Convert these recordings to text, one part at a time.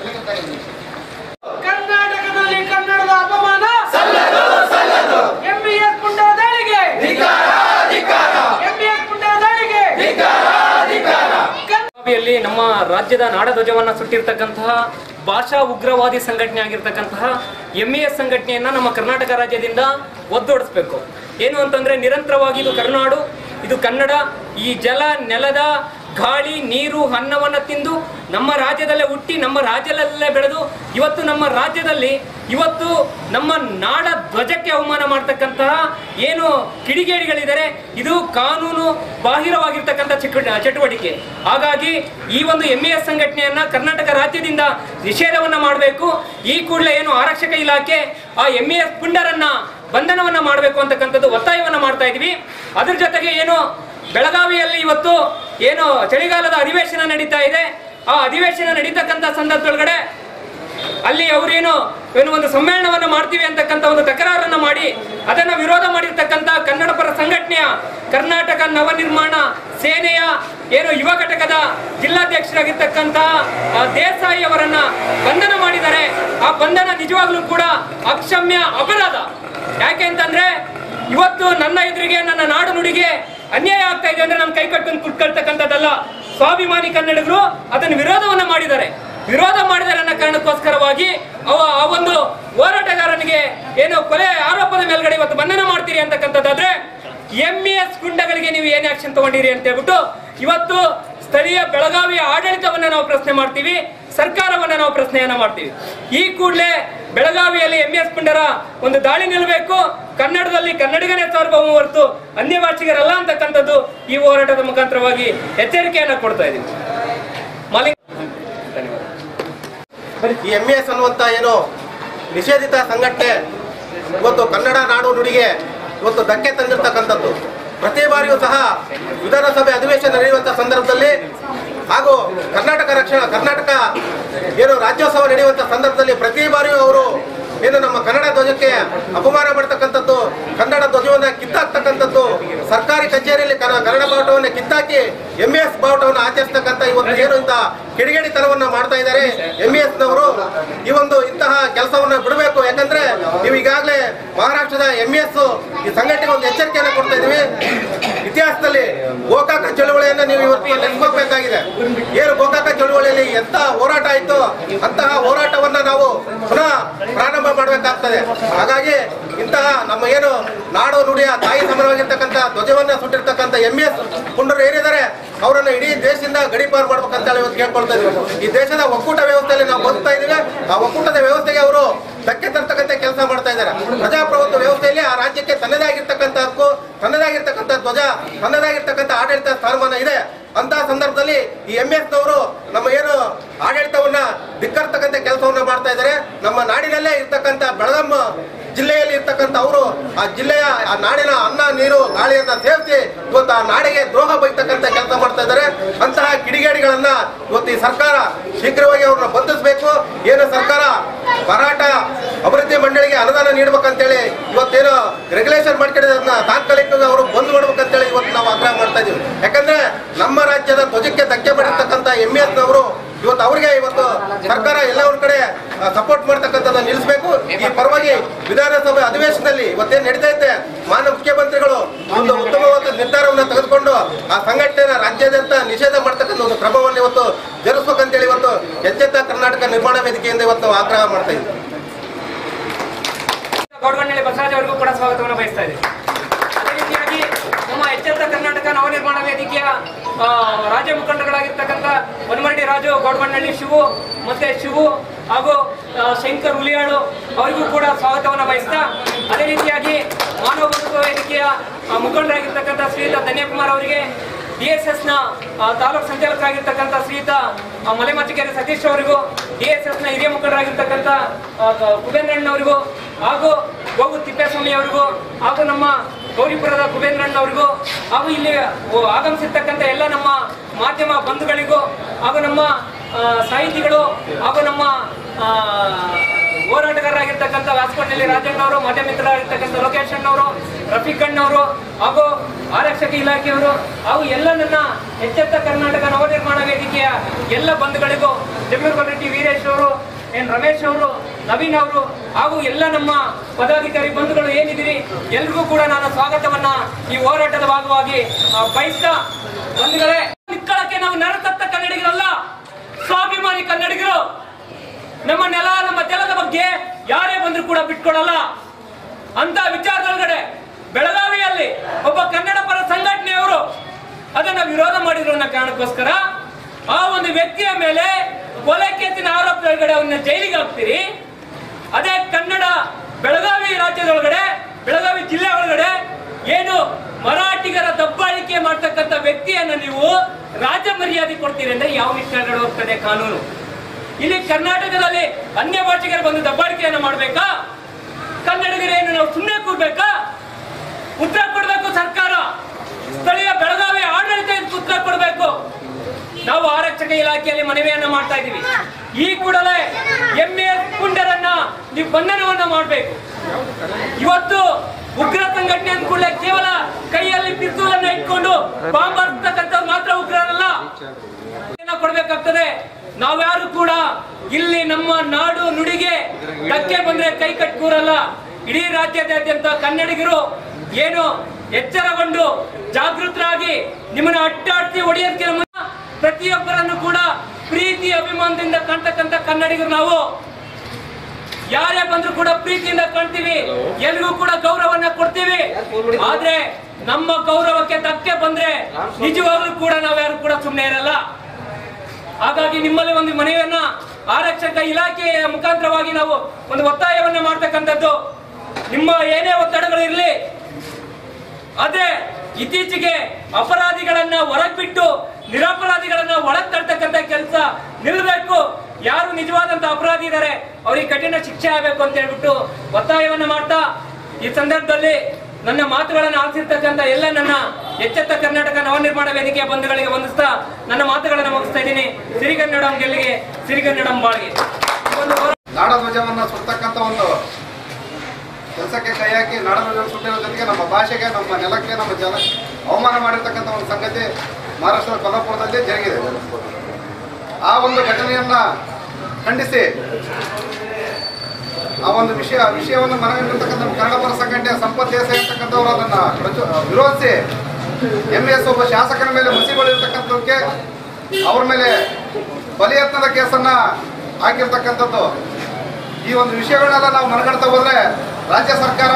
ಕರ್ನಾಟಕದಲ್ಲಿ ಕನ್ನಡದ ಅಪಮಾನ ಎಂಬಿಎಸ್ ಪುಂಡ ದಾಳಿಗೆ ಎಂಬಿಎಸ್ ಪುಂಡ ದಾಳಿಗೆ ಬೆಳಗಾವಿಯಲ್ಲಿ ನಮ್ಮ ರಾಜ್ಯದ ನಾಡಧ್ವಜವನ್ನ ಸುಟ್ಟಿರ್ತಕ್ಕಂತಹ ಭಾಷಾ ಉಗ್ರವಾದಿ ಸಂಘಟನೆ ಆಗಿರ್ತಕ್ಕಂತಹ ಎಂ ಎಸ್ ಸಂಘಟನೆಯನ್ನ ನಮ್ಮ ಕರ್ನಾಟಕ ರಾಜ್ಯದಿಂದ ಒದ್ದೊಡಿಸ್ಬೇಕು ಏನು ಅಂತಂದ್ರೆ ನಿರಂತರವಾಗಿ ಇದು ಕರುನಾಡು ಇದು ಕನ್ನಡ ಈ ಜಲ ನೆಲದ ಗಾಳಿ ನೀರು ಅನ್ನವನ್ನ ತಿಂದು ನಮ್ಮ ರಾಜ್ಯದಲ್ಲೇ ಹುಟ್ಟಿ ನಮ್ಮ ರಾಜ್ಯದಲ್ಲೇ ಬೆಳೆದು ಇವತ್ತು ನಮ್ಮ ರಾಜ್ಯದಲ್ಲಿ ಇವತ್ತು ನಮ್ಮ ನಾಡ ಧ್ವಜಕ್ಕೆ ಅವಮಾನ ಮಾಡ್ತಕ್ಕಂತಹ ಏನು ಕಿಡಿಗೇಡಿಗಳಿದ್ದಾರೆ ಇದು ಕಾನೂನು ಬಾಹಿರವಾಗಿರ್ತಕ್ಕಂಥ ಚಿಕ್ಕ ಚಟುವಟಿಕೆ ಹಾಗಾಗಿ ಈ ಒಂದು ಎಂ ಎಸ್ ಸಂಘಟನೆಯನ್ನ ಕರ್ನಾಟಕ ರಾಜ್ಯದಿಂದ ನಿಷೇಧವನ್ನ ಮಾಡಬೇಕು ಈ ಕೂಡಲೇ ಏನು ಆರಕ್ಷಕ ಇಲಾಖೆ ಆ ಎಂ ಎಸ್ ಪುಂಡರನ್ನ ಬಂಧನವನ್ನ ಮಾಡಬೇಕು ಅಂತಕ್ಕಂಥದ್ದು ಒತ್ತಾಯವನ್ನ ಮಾಡ್ತಾ ಇದೀವಿ ಅದ್ರ ಜೊತೆಗೆ ಏನು ಬೆಳಗಾವಿಯಲ್ಲಿ ಇವತ್ತು ಏನು ಚಳಿಗಾಲದ ಅಧಿವೇಶನ ನಡೀತಾ ಇದೆ ಆ ಅಧಿವೇಶನ ನಡೀತಕ್ಕಂಥ ಸಂದರ್ಭದೊಳಗಡೆ ಅಲ್ಲಿ ಅವರೇನು ಏನು ಒಂದು ಸಮ್ಮೇಳನವನ್ನು ಮಾಡ್ತೀವಿ ಅಂತಕ್ಕಂಥ ಒಂದು ತಕರಾರನ್ನ ಮಾಡಿ ಅದನ್ನ ವಿರೋಧ ಮಾಡಿರ್ತಕ್ಕಂಥ ಕನ್ನಡ ಪರ ಸಂಘಟನೆಯ ಕರ್ನಾಟಕ ನವನಿರ್ಮಾಣ ಸೇನೆಯ ಏನು ಯುವ ಘಟಕದ ಜಿಲ್ಲಾಧ್ಯಕ್ಷರಾಗಿರ್ತಕ್ಕಂಥ ಆ, ದೇಸಾಯಿ ಅವರನ್ನ ಬಂಧನ ಮಾಡಿದ್ದಾರೆ ಆ ಬಂಧನ ನಿಜವಾಗ್ಲೂ ಕೂಡ ಅಕ್ಷಮ್ಯ ಅಪರಾಧ ಯಾಕೆ ಅಂತಂದ್ರೆ ಇವತ್ತು ನನ್ನ ಎದುರಿಗೆ ನನ್ನ ನಾಡು ನುಡಿಗೆ ಅನ್ಯಾಯ ಆಗ್ತಾ ಇದೆ ಅಂದ್ರೆ ನಮ್ಮ ಕೈ ಕಟ್ಕೊಂಡು ಕುಟ್ಕೊಳ್ತಕ್ಕಂಥದ್ದಲ್ಲ ಸ್ವಾಭಿಮಾನಿ ಕನ್ನಡಿಗರು ಅದನ್ನು ವಿರೋಧವನ್ನ ಮಾಡಿದ್ದಾರೆ ವಿರೋಧ ಮಾಡಿದರೆ ಅನ್ನೋ ಕಾರಣಕ್ಕೋಸ್ಕರವಾಗಿ ಅವ ಆ ಒಂದು ಹೋರಾಟಗಾರನಿಗೆ ಏನು ಕೊಲೆ ಆರೋಪದ ಮೇಲ್ಗಡೆ ಇವತ್ತು ಬಂಧನ ಮಾಡ್ತೀರಿ ಅಂತಕ್ಕಂಥದ್ದಾದ್ರೆ ಎಂ ಎಸ್ ಗುಂಡಗಳಿಗೆ ನೀವು ಏನ್ ಆಕ್ಷನ್ ತಗೊಂಡಿರಿ ಅಂತ ಹೇಳ್ಬಿಟ್ಟು ಇವತ್ತು ಸ್ಥಳೀಯ ಬೆಳಗಾವಿಯ ಆಡಳಿತವನ್ನ ನಾವು ಪ್ರಶ್ನೆ ಮಾಡ್ತೀವಿ ಸರ್ಕಾರವನ್ನ ನಾವು ಪ್ರಶ್ನೆಯನ್ನ ಮಾಡ್ತೀವಿ ಈ ಕೂಡಲೇ ಬೆಳಗಾವಿಯಲ್ಲಿ ಎಂ ಎಸ್ ಪುಂಡರ ಒಂದು ದಾಳಿ ನಿಲ್ಲಬೇಕು ಕನ್ನಡದಲ್ಲಿ ಕನ್ನಡಿಗನೇ ಸಾರ್ವಭೌಮ ಹೊರತು ಅನ್ಯ ಭಾಷಿಗರಲ್ಲ ಅಂತಕ್ಕಂಥದ್ದು ಈ ಹೋರಾಟದ ಮುಖಾಂತರವಾಗಿ ಎಚ್ಚರಿಕೆಯನ್ನ ಕೊಡ್ತಾ ಇದ್ದೀವಿ ಮಾಲಿಂಗ್ ಧನ್ಯವಾದ ಈ ಎಂ ಎಸ್ ಅನ್ನುವಂಥ ಏನು ನಿಷೇಧಿತ ಸಂಘಟನೆ ಇವತ್ತು ಕನ್ನಡ ನಾಡು ನುಡಿಗೆ ಇವತ್ತು ಧಕ್ಕೆ ತಂದಿರ್ತಕ್ಕಂಥದ್ದು ಪ್ರತಿ ಬಾರಿಯೂ ಸಹ ವಿಧಾನಸಭೆ ಅಧಿವೇಶನ ನಡೆಯುವಂಥ ಸಂದರ್ಭದಲ್ಲಿ ಹಾಗೂ ಕರ್ನಾಟಕ ರಕ್ಷಣಾ ಕರ್ನಾಟಕ ಏನು ರಾಜ್ಯೋತ್ಸವ ನಡೆಯುವಂಥ ಸಂದರ್ಭದಲ್ಲಿ ಪ್ರತಿ ಬಾರಿಯೂ ಅವರು ಏನು ನಮ್ಮ ಕನ್ನಡ ಧ್ವಜಕ್ಕೆ ಅಪಮಾನ ಮಾಡ್ತಕ್ಕಂಥದ್ದು ಕನ್ನಡ ಧ್ವಜವನ್ನು ಕಿತ್ತಾಕ್ತಕ್ಕಂಥದ್ದು ಸರ್ಕಾರಿ ಕಚೇರಿಯಲ್ಲಿ ಕನ್ನ- ಕನ್ನಡ ಬಾವುಟವನ್ನು ಕಿತ್ತಾಕಿ ಎಂ ಎಸ್ ಬಾವುಟವನ್ನು ಆಚರಿಸ್ತಕ್ಕಂಥ ಇವತ್ತು ಏನು ಇಂಥ ಕಿಡಿಗೇಡಿತನವನ್ನ ಮಾಡ್ತಾ ಇದ್ದಾರೆ ಎಂ ಎಸ್ ನವರು ಈ ಒಂದು ಇಂತಹ ಕೆಲಸವನ್ನ ಬಿಡಬೇಕು ಯಾಕಂದ್ರೆ ನೀವು ಈಗಾಗಲೇ ಮಹಾರಾಷ್ಟ್ರದ ಎಂ ಎಸ್ ಈ ಸಂಘಟನೆಗೆ ಒಂದು ಎಚ್ಚರಿಕೆಯನ್ನು ಕೊಡ್ತಾ ಇದೀವಿ ಇತಿಹಾಸದಲ್ಲಿ ಗೋಕಾಕ ಚಳುವಳಿಯನ್ನ ನೀವು ಇವತ್ತು ನೆನೆಸ್ಕೋಬೇಕಾಗಿದೆ ಏನು ಗೋಕಾಕ ಚಳುವಳಿಯಲ್ಲಿ ಎಂತ ಹೋರಾಟ ಆಯ್ತು ಅಂತಹ ಹೋರಾಟವನ್ನ ನಾವು ಪುನಃ ಪ್ರಾರಂಭ ಮಾಡಬೇಕಾಗ್ತದೆ ಹಾಗಾಗಿ ಇಂತಹ ನಮ್ಮ ಏನು ನಾಡು ನುಡಿಯ ತಾಯಿ ಸಮಾನವಾಗಿರ್ತಕ್ಕಂಥ ಧ್ವಜವನ್ನ ಸುಟ್ಟಿರ್ತಕ್ಕಂಥ ಎಂ ಎಸ್ ಪುಂಡರು ಏನಿದ್ದಾರೆ ಅವರನ್ನ ಇಡೀ ದೇಶದಿಂದ ಗಡಿಪಾರು ಮಾಡ್ಬೇಕಂತ ಹೇಳಿ ಇವತ್ತು ಕೇಳ್ಕೊಳ್ತಾ ಇದೀವಿ ಈ ದೇಶದ ಒಕ್ಕೂಟ ವ್ಯವಸ್ಥೆಯಲ್ಲಿ ನಾವು ಬದುಕ್ತಾ ಇದೀವಿ ಆ ಒಕ್ಕೂಟದ ವ್ಯವಸ್ಥೆಗೆ ಅವರು ಧಕ್ಕೆ ತರ್ತಕ್ಕಂಥ ಕೆಲಸ ಮಾಡ್ತಾ ಇದ್ದಾರೆ ಪ್ರಜಾಪ್ರಭುತ್ವ ವ್ಯವಸ್ಥೆಯಲ್ಲಿ ಆ ರಾಜ್ಯಕ್ಕೆ ತನ್ನದೇ ಆಗಿರ್ತಕ್ಕಂಥ ಹಕ್ಕು ತನ್ನದೇ ಆಗಿರ್ತಕ್ಕಂಥ ಧ್ವಜ ತನ್ನದೇ ಆಗಿರ್ತಕ್ಕಂಥ ಆಡಳಿತ ಸ್ಥಾನಮಾನ ಇದೆ ಅಂತಹ ಸಂದರ್ಭದಲ್ಲಿ ಈ ಎಂ ಎಸ್ ನವರು ನಮ್ಮ ಏನು ಆಡಳಿತವನ್ನ ಧಿಕ್ಕರ್ತಕ್ಕಂಥ ಕೆಲಸವನ್ನ ಮಾಡ್ತಾ ಇದ್ದಾರೆ ನಮ್ಮ ನಾಡಿನಲ್ಲೇ ಇರ್ತಕ್ಕಂಥ ಬೆಳಗಾಂ ಜಿಲ್ಲೆಯಲ್ಲಿ ಇರ್ತಕ್ಕಂಥ ಅವರು ಆ ಜಿಲ್ಲೆಯ ಆ ನಾಡಿನ ಅನ್ನ ನೀರು ಗಾಳಿಯನ್ನ ಸೇರಿಸಿ ಇವತ್ತು ಆ ನಾಡಿಗೆ ದ್ರೋಹ ಬೈತಕ್ಕಂಥ ಕೆಲಸ ಮಾಡ್ತಾ ಇದ್ದಾರೆ ಅಂತಹ ಕಿಡಿಗೇಡಿಗಳನ್ನ ಇವತ್ತು ಈ ಸರ್ಕಾರ ಶೀಘ್ರವಾಗಿ ಅವ್ರನ್ನ ಬಂಧಿಸಬೇಕು ಏನು ಸರ್ಕಾರ ಮಾರಾಟ ಅಭಿವೃದ್ಧಿ ಮಂಡಳಿಗೆ ಅನುದಾನ ನೀಡ್ಬೇಕಂತೇಳಿ ಇವತ್ತೇನು ರೆಗ್ಯುಲೇಷನ್ ಮಾಡ್ಕೊಂಡಿದೆ ಅದನ್ನ ತಾತ್ಕಾಲಿಕವಾಗಿ ಅವರು ಬಂದ್ ಮಾಡ್ಬೇಕಂತೇಳಿ ಇವತ್ತು ನಾವು ಆಗ್ರಹ ಮಾಡ್ತಾ ಇದೀವಿ ಯಾಕಂದ್ರೆ ನಮ್ಮ ರಾಜ್ಯದ ಧ್ವಜಕ್ಕೆ ಧಕ್ಕೆ ಮಾಡಿರ್ತಕ್ಕಂಥ ಎಂ ಎಸ್ ನವರು ಇವತ್ತು ಅವರಿಗೆ ಇವತ್ತು ಸರ್ಕಾರ ಎಲ್ಲ ಒಂದ್ ಕಡೆ ಸಪೋರ್ಟ್ ಮಾಡ್ತಕ್ಕಂಥದ್ದನ್ನ ನಿಲ್ಲಿಸಬೇಕು ಈ ಪರವಾಗಿ ವಿಧಾನಸಭೆ ಅಧಿವೇಶನದಲ್ಲಿ ಇವತ್ತೇನು ನಡೀತಾ ಇದೆ ಮಾನ್ಯ ಮುಖ್ಯಮಂತ್ರಿಗಳು ಒಂದು ಉತ್ತಮವಾದ ನಿರ್ಧಾರವನ್ನು ತೆಗೆದುಕೊಂಡು ಆ ಸಂಘಟನೆಯ ರಾಜ್ಯಾದ್ಯಂತ ನಿಷೇಧ ಮಾಡ್ತಕ್ಕಂಥ ಒಂದು ಕ್ರಮವನ್ನು ಇವತ್ತು ಜರುಗಿಸ್ಬೇಕಂತೇಳಿ ಇವತ್ತು ಎಚ್ಚೆತ್ತ ಕರ್ನಾಟಕ ನಿರ್ಮಾಣ ವೇದಿಕೆಯಿಂದ ಇವತ್ತು ನಾವು ಆಗ್ರಹ ಮಾಡ್ತಾ ಇದ್ದೀವಿ ಗೌಡಗಣ್ಣಳ್ಳಿ ಬಸವರಾಜ್ ಅವರಿಗೂ ಕೂಡ ಸ್ವಾಗತವನ್ನು ಬಯಸ್ತಾ ಇದ್ದೀವಿ ಅದೇ ರೀತಿಯಾಗಿ ನಮ್ಮ ಎಚ್ಚೆತ್ತ ಕರ್ನಾಟಕ ನವನಿರ್ಮಾಣ ವೇದಿಕೆಯ ಆ, ರಾಜ್ಯ ಮುಖಂಡರುಗಳಾಗಿರ್ತಕ್ಕಂಥ ವನಮರಡಿ ರಾಜು ಗೌಡಗಣ್ಣಳ್ಳಿ ಶಿವು ಮತ್ತೆ ಶಿವು ಹಾಗೂ ಆ, ಶಂಕರ್ ಹುಲಿಯಾಳು ಅವರಿಗೂ ಕೂಡ ಸ್ವಾಗತವನ್ನು ಬಯಸ್ತಾ ಅದೇ ರೀತಿಯಾಗಿ ಮಾನವ ಬದುಕು ವೇದಿಕೆಯ ಆ, ಮುಖಂಡರಾಗಿರ್ತಕ್ಕಂಥ ಶ್ರೀಯುತ ಧನ್ಯಕುಮಾರ್ ಅವರಿಗೆ ಡಿ ಎಸ್ ಎಸ್ ನ ಆ, ತಾಲೂಕು ಸಂಚಾಲಕರಾಗಿರ್ತಕ್ಕಂಥ ಶ್ರೀಯುತ ಆ, ಮಲೆಮಚ್ಚಿಗೆರೆ ಸತೀಶ್ ಅವರಿಗೂ ಡಿ ಎಸ್ ಎಸ್ ನ ಹಿರಿಯ ಮುಖಂಡರಾಗಿರ್ತಕ್ಕಂಥ ಆ, ಕ- ಕುಬೇಂದ್ರಣ್ಣವರಿಗೂ ಹಾಗೂ ಗೋಗು ತಿಪ್ಪೇಸ್ವಾಮಿ ಅವರಿಗೂ ಹಾಗೂ ನಮ್ಮ ಗೌರಿಪುರದ ಕುಬೇಂದ್ರಣ್ಣವರಿಗೂ ಹಾಗೂ ಇಲ್ಲಿ ಓ- ಆಗಮಿಸಿರ್ತಕ್ಕಂಥ ಎಲ್ಲ ನಮ್ಮ ಮಾಧ್ಯಮ ಬಂಧುಗಳಿಗೂ ಹಾಗೂ ನಮ್ಮ ಆ, ಸಾಹಿತಿಗಳು ಹಾಗೂ ನಮ್ಮ ಆ, ಹೋರಾಟಗಾರರಾಗಿರ್ತಕ್ಕಂಥ ವ್ಯಾಸಕೋಟೆಯಲ್ಲಿ ರಾಜಣ್ಣ ಅವರು ಮಾಧ್ಯಮ ಮಿತ್ರರಾಗಿರ್ತಕ್ಕಂಥ ಲೋಕೇಶ್ ಅಣ್ಣವರು ರಫೀಕ್ ಅಣ್ಣವರು ಹಾಗೂ ಆರಕ್ಷಕ ಇಲಾಖೆಯವರು ಹಾಗೂ ಎಲ್ಲ ನನ್ನ ಎಚ್ಚೆತ್ತ ಕರ್ನಾಟಕ ನವನಿರ್ಮಾಣ ವೇದಿಕೆಯ ಎಲ್ಲ ಬಂಧುಗಳಿಗೂ ಜಮೀರ್ಕೊರೆಡ್ಡಿ ವೀರೇಶ್ ಅವರು ಎನ್ ರಮೇಶ್ ಅವರು ನವೀನ್ ಅವರು ಹಾಗೂ ಎಲ್ಲ ನಮ್ಮ ಪದಾಧಿಕಾರಿ ಬಂಧುಗಳು ಏನಿದ್ದೀರಿ ಎಲ್ರಿಗೂ ಕೂಡ ನಾನು ಸ್ವಾಗತವನ್ನ ಈ ಹೋರಾಟದ ಭಾಗವಾಗಿ ಆ, ಬಯಸ್ತಾ ಬಂಧುಗಳೇ ನಿಕ್ಕಳಕ್ಕೆ ನಾವು ನರತತ್ತ ಕನ್ನಡಿಗರಲ್ಲ ಸ್ವಾಭಿಮಾನಿ ಕನ್ನಡಿಗರು ನಮ್ಮ ನೆಲ ನಮ್ಮ ಜಲದ ಬಗ್ಗೆ ಯಾರೇ ಬಂದ್ರು ಕೂಡ ಬಿಟ್ಕೊಡಲ್ಲ ಅಂತ ವಿಚಾರದೊಳಗಡೆ ಬೆಳಗಾವಿಯಲ್ಲಿ ಒಬ್ಬ ಕನ್ನಡ ಪರ ಸಂಘಟನೆಯವರು ಅದನ್ನ ವಿರೋಧ ಮಾಡಿದ್ರು ಅನ್ನೋ ಕಾರಣಕ್ಕೋಸ್ಕರ ಆ ಒಂದು ವ್ಯಕ್ತಿಯ ಮೇಲೆ ಕೊಲೆ ಕೇಸಿನ ಆರೋಪದೊಳಗಡೆ ಅವನ್ನ ಜೈಲಿಗೆ ಹಾಕ್ತೀರಿ ಅದೇ ಕನ್ನಡ ಬೆಳಗಾವಿ ರಾಜ್ಯದೊಳಗಡೆ ಬೆಳಗಾವಿ ಜಿಲ್ಲೆ ಒಳಗಡೆ ಏನು ಮರಾಠಿಗರ ದಬ್ಬಾಳಿಕೆ ಮಾಡ್ತಕ್ಕಂಥ ವ್ಯಕ್ತಿಯನ್ನ ನೀವು ರಾಜ್ಯ ಮರ್ಯಾದೆ ಕೊಡ್ತೀರಿ ಅಂದ್ರೆ ಯಾವ ನಿಟ್ಟಿನಲ್ಲಿ ಹೋಗ್ತದೆ ಕಾನೂನು ಇಲ್ಲಿ ಕರ್ನಾಟಕದಲ್ಲಿ ಅನ್ಯ ಭಾಷಿಗರು ಬಂದು ದಬ್ಬಾಳಿಕೆಯನ್ನ ಮಾಡ್ಬೇಕಾ ಕನ್ನಡಿಗರೇನು ನಾವು ಸುಮ್ಮನೆ ಕೂರ್ಬೇಕಾ ಉತ್ತರ ಕೊಡ್ಬೇಕು ಸರ್ಕಾರ ಸ್ಥಳೀಯ ಬೆಳಗಾವಿ ಆಡಳಿತ ಇದಕ್ಕೆ ಉತ್ತರ ಕೊಡ್ಬೇಕು ನಾವು ಆರಕ್ಷಕ ಇಲಾಖೆಯಲ್ಲಿ ಮನವಿಯನ್ನ ಮಾಡ್ತಾ ಇದೀವಿ ಈ ಕೂಡಲೇ ಎಮ್ಮೆ ಪುಂಡರನ್ನ ನೀವು ಬಂಧನವನ್ನ ಮಾಡಬೇಕು ಇವತ್ತು ಉಗ್ರ ಸಂಘಟನೆ ಅಂದ್ಕೂಡಲೇ ಕೇವಲ ಕೈಯಲ್ಲಿ ಪಿಸ್ತೂಲನ್ನ ಇಟ್ಕೊಂಡು ಬಾಂಬ್ ಹರ್ತಕ್ಕಂಥವ್ರು ಮಾತ್ರ ಉಗ್ರರಲ್ಲ ಏನ ಕೊಡ್ಬೇಕಾಗ್ತದೆ ನಾವ್ಯಾರು ಕೂಡ ಇಲ್ಲಿ ನಮ್ಮ ನಾಡು ನುಡಿಗೆ ಧಕ್ಕೆ ಬಂದ್ರೆ ಕೈ ಕಟ್ ಕೂರಲ್ಲ ಇಡೀ ರಾಜ್ಯದಾದ್ಯಂತ ಕನ್ನಡಿಗರು ಏನು ಎಚ್ಚರಗೊಂಡು ಜಾಗೃತರಾಗಿ ನಿಮ್ಮನ್ನ ಅಟ್ಟಾಡ್ತಿ ಹೊಡೆಯೋದಕ್ಕೆ ಮುನ್ನ ಪ್ರತಿಯೊಬ್ಬರನ್ನು ಕೂಡ ಪ್ರೀತಿ ಅಭಿಮಾನದಿಂದ ಕಾಣ್ತಕ್ಕಂಥ ಕನ್ನಡಿಗರು ನಾವು ಯಾರೇ ಬಂದ್ರು ಕೂಡ ಪ್ರೀತಿಯಿಂದ ಕಾಣ್ತೀವಿ ಎಲ್ರಿಗೂ ಕೂಡ ಗೌರವನ್ನ ಕೊಡ್ತೀವಿ ಆದ್ರೆ ನಮ್ಮ ಗೌರವಕ್ಕೆ ಧಕ್ಕೆ ಬಂದ್ರೆ ನಿಜವಾಗ್ಲೂ ಕೂಡ ನಾವ್ಯಾರು ಕೂಡ ಸುಮ್ಮನೆ ಇರಲ್ಲ ಹಾಗಾಗಿ ನಿಮ್ಮಲ್ಲಿ ಒಂದು ಮನವಿಯನ್ನ ಆರಕ್ಷಕ ಇಲಾಖೆಯ ಮುಖಾಂತರವಾಗಿ ನಾವು ಒಂದು ಒತ್ತಾಯವನ್ನ ಮಾಡ್ತಕ್ಕಂಥದ್ದು ನಿಮ್ಮ ಏನೇ ಒತ್ತಡಗಳು ಇರಲಿ ಆದ್ರೆ ಇತ್ತೀಚೆಗೆ ಅಪರಾಧಿಗಳನ್ನ ಹೊರಗ್ ಬಿಟ್ಟು ನಿರಪರಾಧಿಗಳನ್ನ ಒಳಗ್ ತರ್ತಕ್ಕಂಥ ಕೆಲಸ ನಿಲ್ಲಬೇಕು ಯಾರು ನಿಜವಾದಂತ ಅಪರಾಧಿ ಇದ್ದಾರೆ ಅವರಿಗೆ ಕಠಿಣ ಶಿಕ್ಷೆ ಆಗಬೇಕು ಅಂತ ಹೇಳ್ಬಿಟ್ಟು ಒತ್ತಾಯವನ್ನ ಮಾಡ್ತಾ ಈ ಸಂದರ್ಭದಲ್ಲಿ ನನ್ನ ಮಾತುಗಳನ್ನು ಆಲಿಸಿರ್ತಕ್ಕಂಥ ಎಲ್ಲ ನನ್ನ ಎಚ್ಚೆತ್ತ ಕರ್ನಾಟಕ ನವನಿರ್ಮಾಣ ವೇದಿಕೆಯ ಬಂಧುಗಳಿಗೆ ವಂದಿಸ್ತಾ ನನ್ನ ಮಾತುಗಳನ್ನು ಮುಗಿಸ್ತಾ ಇದ್ದೀನಿ ಸಿರಿಗನ್ನಡಂ ಗೆಲ್ಲಿಗೆ ಸಿರಿಗನ್ನಡಂ ಬಾಳ್ಗೆ ಈ ಒಂದು ಹೋರಾಟ ನಾಡಧ್ವಜವನ್ನ ಸುಡ್ತಕ್ಕಂಥ ಒಂದು ಕೆಲಸಕ್ಕೆ ಕೈ ಹಾಕಿ ನಾಡಧ್ವಜ ಸುಟ್ಟಿರೋ ಜೊತೆಗೆ ನಮ್ಮ ಭಾಷೆಗೆ ನಮ್ಮ ನೆಲಕ್ಕೆ ನಮ್ಮ ಜನ ಅವಮಾನ ಮಾಡಿರ್ತಕ್ಕಂಥ ಒಂದು ಸಂಗತಿ ಮಹಾರಾಷ್ಟ್ರದ ಕೊಲ್ಲಾಪುರದಲ್ಲಿ ಜರುಗಿದೆ ಆ ಒಂದು ಘಟನೆಯನ್ನ ಖಂಡಿಸಿ ಆ ಒಂದು ವಿಷಯ ವಿಷಯವನ್ನು ಮನಗಂಡಿರ್ತಕ್ಕಂಥ ನಮ್ಮ ಕನ್ನಡ ಪರ ಸಂಘಟನೆಯ ಸಂಪತ್ ದೇಸಾಯಿ ಅಂತಕ್ಕಂಥವ್ರು ಅದನ್ನ ಪ್ರಚು ವಿರೋಧಿಸಿ ಎಂ ಎಸ್ ಒಬ್ಬ ಶಾಸಕನ ಮೇಲೆ ಮುಸಿಗಳಿರ್ತಕ್ಕಂಥದ್ದಕ್ಕೆ ಅವ್ರ ಮೇಲೆ ಬಲಿಯತ್ನದ ಕೇಸನ್ನ ಹಾಕಿರ್ತಕ್ಕಂಥದ್ದು ಈ ಒಂದು ವಿಷಯಗಳನ್ನೆಲ್ಲ ನಾವು ಮನಗಣ್ತಾ ಹೋದ್ರೆ ರಾಜ್ಯ ಸರ್ಕಾರ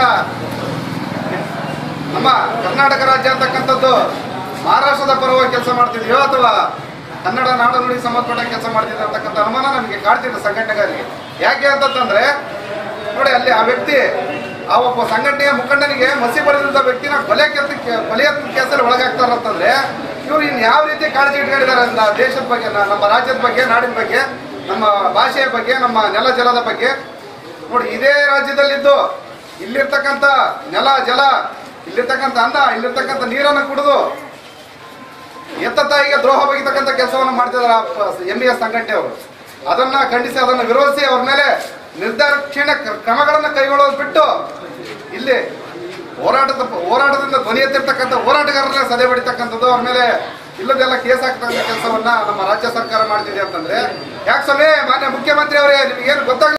ನಮ್ಮ ಕರ್ನಾಟಕ ರಾಜ್ಯ ಅಂತಕ್ಕಂಥದ್ದು ಮಹಾರಾಷ್ಟ್ರದ ಪರವಾಗಿ ಕೆಲಸ ಮಾಡ್ತಿದೆಯೋ ಅಥವಾ ಕನ್ನಡ ನಾಡು ನುಡಿ ಸಂಬಂಧಪಟ್ಟ ಕೆಲಸ ಮಾಡ್ತಿದೆ ಅಂತಕ್ಕಂಥ ಅನುಮಾನ ನಮಗೆ ಕಾಡ್ತಿದೆ ಸಂಘಟನೆಗಾರರಿಗೆ ಯಾಕೆ ಅಂತಂತಂದ್ರೆ ನೋಡಿ ಅಲ್ಲಿ ಆ ವ್ಯಕ್ತಿ ಆ ಒಬ್ಬ ಸಂಘಟನೆಯ ಮುಖಂಡನಿಗೆ ಮಸಿ ಬಳಿದ ವ್ಯಕ್ತಿನ ಕೊಲೆ ಕೆತ್ತ ಕೊಲೆಯ ಕೇಸಲ್ಲಿ ಒಳಗಾಗ್ತಾರಂತಂದ್ರೆ ಇವ್ರು ಇನ್ ಯಾವ ರೀತಿ ಕಾಳಜಿ ಇಟ್ಕೊಂಡಿದ್ದಾರೆ ಅಂತ ದೇಶದ ಬಗ್ಗೆ ನ- ನಮ್ಮ ರಾಜ್ಯದ ಬಗ್ಗೆ ನಾಡಿನ ಬಗ್ಗೆ ನಮ್ಮ ಭಾಷೆಯ ಬಗ್ಗೆ ನಮ್ಮ ನೆಲ ಜಲದ ಬಗ್ಗೆ ನೋಡಿ ಇದೇ ರಾಜ್ಯದಲ್ಲಿದ್ದು ಇಲ್ಲಿರ್ತಕ್ಕಂಥ ನೆಲ ಜಲ ಇಲ್ಲಿರ್ತಕ್ಕಂಥ ಅಂದ ಇಲ್ಲಿರ್ತಕ್ಕಂಥ ನೀರನ್ನು ಕುಡಿದು ಎತ್ತ ತಾಯಿಗೆ ದ್ರೋಹ ಬಗೆತಕ್ಕಂಥ ಕೆಲಸವನ್ನು ಮಾಡ್ತಿದ್ದಾರೆ ಎಂ ಬಿ ಎಸ್ ಸಂಘಟನೆಯವರು ಅದನ್ನ ಖಂಡಿಸಿ ಅದನ್ನು ವಿರೋಧಿಸಿ ಅವ್ರ ಮೇಲೆ ನಿರ್ದಾಕ್ಷಿಣ್ಯ ಕ್ರ- ಕ್ರಮಗಳನ್ನು ಕೈಗೊಳ್ಳೋದು ಬಿಟ್ಟು ಇಲ್ಲಿ ಹೋರಾಟದ ಹೋರಾಟದಿಂದ ಧ್ವನಿ ಎತ್ತಿರ್ತಕ್ಕಂಥ ಹೋರಾಟಗಾರರನ್ನ ಸದೆ ಬಡಿತಕ್ಕಂಥದ್ದು ಅವ್ರ ಮೇಲೆ ಇಲ್ಲದೆಲ್ಲ ಕೇಸ್ ಹಾಕ್ತಕ್ಕಂಥ ಕೆಲಸವನ್ನ ನಮ್ಮ ರಾಜ್ಯ ಸರ್ಕಾರ ಮಾಡ್ತಿದೆ ಅಂತಂದ್ರೆ ಯಾಕೆ ಸಮಯ ಮಾನ್ಯ ಮುಖ್ಯಮಂತ್ರಿ ಅವರೇ ನಿಮಗೇನು ಗೊತ್ತಾಗ